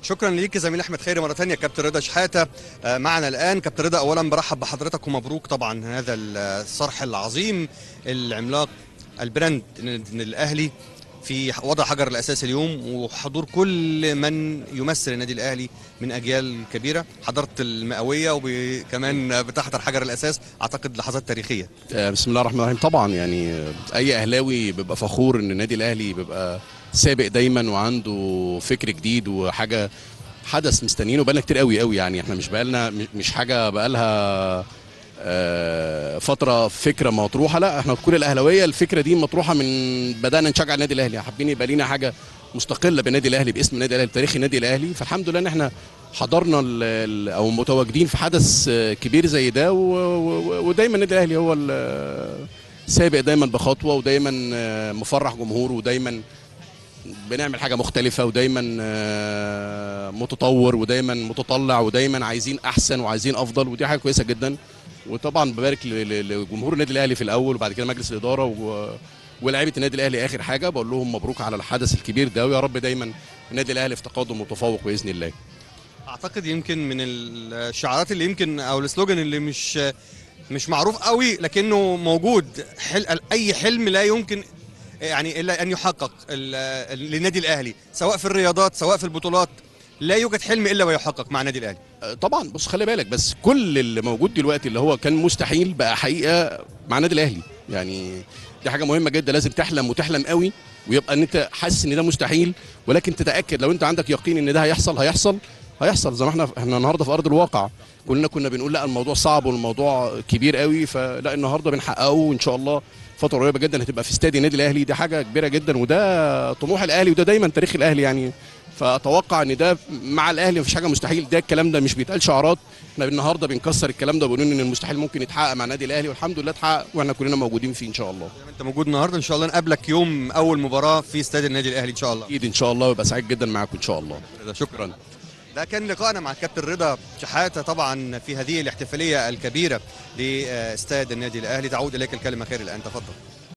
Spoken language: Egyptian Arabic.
شكرا ليك زميل احمد خيري مره ثانيه كابتن رضا شحاته آه، معنا الان كابتن رضا اولا برحب بحضرتك ومبروك طبعا هذا الصرح العظيم العملاق البراند الاهلي في وضع حجر الاساس اليوم وحضور كل من يمثل النادي الاهلي من اجيال كبيره حضرت المئويه وكمان بتحضر حجر الاساس اعتقد لحظات تاريخيه آه، بسم الله الرحمن الرحيم طبعا يعني آه، اي اهلاوي بيبقى فخور ان النادي الاهلي بيبقى سابق دايما وعنده فكر جديد وحاجه حدث مستنيينه بقالنا كتير قوي قوي يعني احنا مش بقالنا مش حاجه بقالها آه، فتره فكره مطروحه لا احنا كل الاهلاويه الفكره دي مطروحه من بدانا نشجع النادي الاهلي حابين يبقى لينا حاجه مستقله بالنادي الاهلي باسم النادي الاهلي بتاريخ النادي الاهلي فالحمد لله ان احنا حضرنا ال- ال- او متواجدين في حدث آه، كبير زي ده و- و- ودايما النادي الاهلي هو ال- سابق دايما بخطوه ودايما آه، مفرح جمهوره ودايما بنعمل حاجه مختلفه ودايما آه، متطور ودايما متطلع ودايما عايزين احسن وعايزين افضل ودي حاجه كويسه جدا وطبعا ببارك ل- ل- لجمهور النادي الاهلي في الاول وبعد كده مجلس الاداره و ولاعيبه النادي الاهلي اخر حاجه بقول لهم مبروك على الحدث الكبير ده ويا رب دايما النادي الاهلي في تقدم متفوق باذن الله اعتقد يمكن من الشعارات اللي يمكن او السلوجان اللي مش مش معروف قوي لكنه موجود حل اي حلم لا يمكن يعني الا ان يحقق ال- للنادي الاهلي سواء في الرياضات سواء في البطولات لا يوجد حلم الا ويحقق مع النادي الاهلي آه، طبعا بص خلي بالك بس كل اللي موجود دلوقتي اللي هو كان مستحيل بقى حقيقه مع النادي الاهلي يعني دي حاجه مهمه جدا لازم تحلم وتحلم قوي ويبقى ان انت حاسس ان ده مستحيل ولكن تتاكد لو انت عندك يقين ان ده هيحصل هيحصل هيحصل زي ما احنا احنا النهارده في ارض الواقع كلنا كنا بنقول لا الموضوع صعب والموضوع كبير قوي فلا النهارده بنحققه وان شاء الله فتره قريبه جدا هتبقى في استاد النادي الاهلي دي حاجه كبيره جدا وده طموح الاهلي وده دايما تاريخ الاهلي يعني فاتوقع ان ده مع الاهلي مفيش حاجه مستحيل ده الكلام ده مش بيتقال شعارات احنا النهارده بنكسر الكلام ده وبنقول ان المستحيل ممكن يتحقق مع النادي الاهلي والحمد لله اتحقق واحنا كلنا موجودين فيه ان شاء الله زي ما انت موجود النهارده ان شاء الله نقابلك يوم اول مباراه في استاد النادي الاهلي ان شاء الله اكيد ان شاء الله ويبقى سعيد جدا معاكم ان شاء الله شكرا ده كان لقائنا مع الكابتن رضا شحاته طبعا في هذه الاحتفاليه الكبيره لاستاد النادي الاهلي تعود اليك الكلمه خير الان تفضل